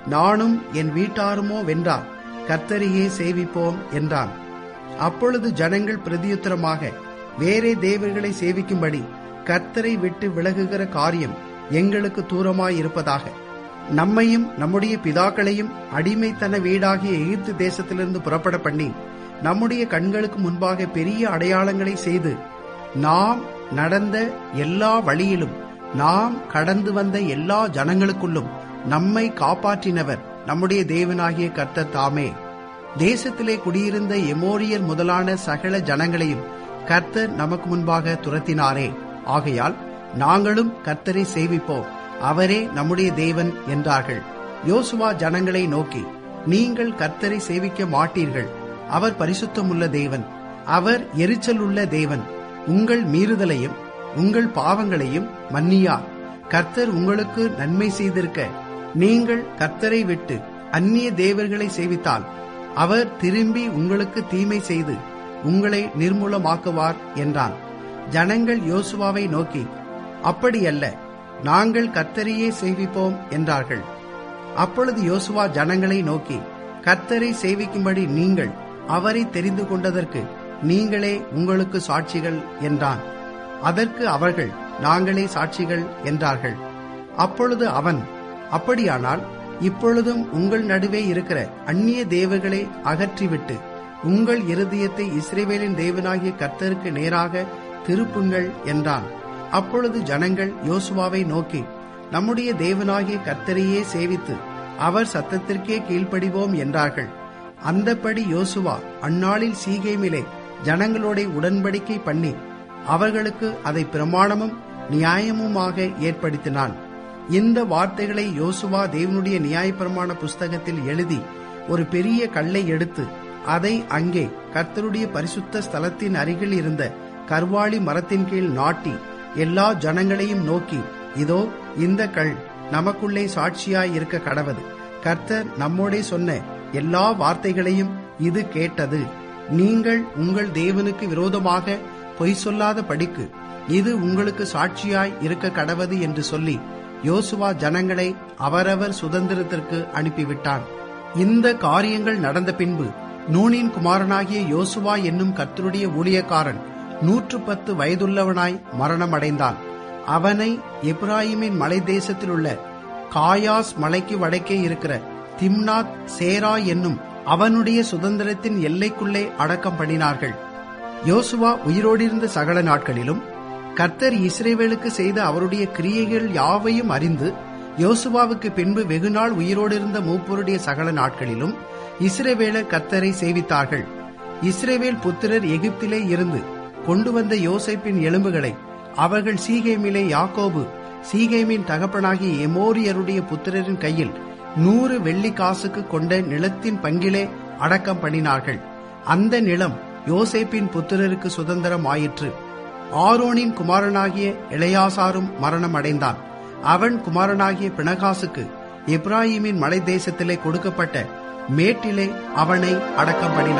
நானும் என் வீட்டாருமோ வென்றார் கர்த்தரையே சேவிப்போம் என்றான் அப்பொழுது ஜனங்கள் பிரதியுத்தரமாக வேறே தேவர்களை சேவிக்கும்படி கர்த்தரை விட்டு விலகுகிற காரியம் எங்களுக்கு தூரமாயிருப்பதாக நம்மையும் நம்முடைய பிதாக்களையும் அடிமைத்தன வீடாகிய எகிப்து தேசத்திலிருந்து புறப்பட பண்ணி நம்முடைய கண்களுக்கு முன்பாக பெரிய அடையாளங்களை செய்து நாம் நடந்த எல்லா வழியிலும் நாம் கடந்து வந்த எல்லா ஜனங்களுக்குள்ளும் நம்மை காப்பாற்றினவர் நம்முடைய தேவனாகிய கர்த்தர் தாமே தேசத்திலே குடியிருந்த எமோரியர் முதலான சகல ஜனங்களையும் கர்த்தர் நமக்கு முன்பாக துரத்தினாரே ஆகையால் நாங்களும் கர்த்தரை சேவிப்போம் அவரே நம்முடைய தேவன் என்றார்கள் யோசுவா ஜனங்களை நோக்கி நீங்கள் கர்த்தரை சேவிக்க மாட்டீர்கள் அவர் பரிசுத்தமுள்ள தேவன் அவர் எரிச்சல் உள்ள தேவன் உங்கள் மீறுதலையும் உங்கள் பாவங்களையும் மன்னியார் கர்த்தர் உங்களுக்கு நன்மை செய்திருக்க நீங்கள் கர்த்தரை விட்டு அந்நிய தேவர்களை சேவித்தால் அவர் திரும்பி உங்களுக்கு தீமை செய்து உங்களை நிர்மூலமாக்குவார் என்றான் ஜனங்கள் யோசுவாவை நோக்கி அப்படியல்ல நாங்கள் கர்த்தரையே சேவிப்போம் என்றார்கள் அப்பொழுது யோசுவா ஜனங்களை நோக்கி கர்த்தரை சேவிக்கும்படி நீங்கள் அவரை தெரிந்து கொண்டதற்கு நீங்களே உங்களுக்கு சாட்சிகள் என்றான் அதற்கு அவர்கள் நாங்களே சாட்சிகள் என்றார்கள் அப்பொழுது அவன் அப்படியானால் இப்பொழுதும் உங்கள் நடுவே இருக்கிற அந்நிய தேவர்களை அகற்றிவிட்டு உங்கள் இருதயத்தை இஸ்ரேவேலின் தேவனாகிய கர்த்தருக்கு நேராக திருப்புங்கள் என்றான் அப்பொழுது ஜனங்கள் யோசுவாவை நோக்கி நம்முடைய தேவனாகிய கர்த்தரையே சேவித்து அவர் சத்தத்திற்கே கீழ்ப்படிவோம் என்றார்கள் அந்தப்படி யோசுவா அந்நாளில் சீகேமிலே ஜனங்களோட உடன்படிக்கை பண்ணி அவர்களுக்கு அதை பிரமாணமும் நியாயமுமாக ஏற்படுத்தினான் இந்த வார்த்தைகளை யோசுவா தேவனுடைய நியாயப்பிரமாண புஸ்தகத்தில் எழுதி ஒரு பெரிய கல்லை எடுத்து அதை அங்கே கர்த்தருடைய பரிசுத்த ஸ்தலத்தின் அருகில் இருந்த கர்வாளி மரத்தின் கீழ் நாட்டி எல்லா ஜனங்களையும் நோக்கி இதோ இந்த கல் நமக்குள்ளே சாட்சியாய் இருக்க கடவது கர்த்தர் நம்மோடே சொன்ன எல்லா வார்த்தைகளையும் இது கேட்டது நீங்கள் உங்கள் தேவனுக்கு விரோதமாக பொய் சொல்லாத படிக்கு இது உங்களுக்கு சாட்சியாய் இருக்க கடவது என்று சொல்லி யோசுவா ஜனங்களை அவரவர் சுதந்திரத்திற்கு அனுப்பிவிட்டான் இந்த காரியங்கள் நடந்த பின்பு நூனின் குமாரனாகிய யோசுவா என்னும் கர்த்தருடைய ஊழியக்காரன் நூற்று பத்து வயதுள்ளவனாய் மரணமடைந்தான் அவனை எப்ராஹிமின் மலை தேசத்தில் உள்ள காயாஸ் மலைக்கு வடக்கே இருக்கிற திம்னாத் சேரா என்னும் அவனுடைய சுதந்திரத்தின் எல்லைக்குள்ளே அடக்கம் பண்ணினார்கள் யோசுவா உயிரோடிருந்த சகல நாட்களிலும் கர்த்தர் இஸ்ரேவேலுக்கு செய்த அவருடைய கிரியைகள் யாவையும் அறிந்து யோசுவாவுக்கு பின்பு வெகுநாள் உயிரோடு இருந்த மூப்பருடைய சகல நாட்களிலும் இஸ்ரேவேலர் கர்த்தரை சேவித்தார்கள் இஸ்ரேவேல் புத்திரர் எகிப்திலே இருந்து கொண்டு வந்த யோசைப்பின் எலும்புகளை அவர்கள் சீகேமிலே யாக்கோபு சீகேமின் தகப்பனாகிய எமோரியருடைய புத்திரரின் கையில் நூறு வெள்ளி காசுக்கு கொண்ட நிலத்தின் பங்கிலே அடக்கம் பண்ணினார்கள் அந்த நிலம் யோசேப்பின் புத்திரருக்கு சுதந்திரம் ஆயிற்று ஆரோனின் குமாரனாகிய இளையாசாரும் மரணம் அடைந்தான் அவன் குமாரனாகிய பிணகாசுக்கு இப்ராஹிமின் மலை தேசத்திலே கொடுக்கப்பட்ட மேட்டிலே அவனை அடக்கம் பண்ணினான்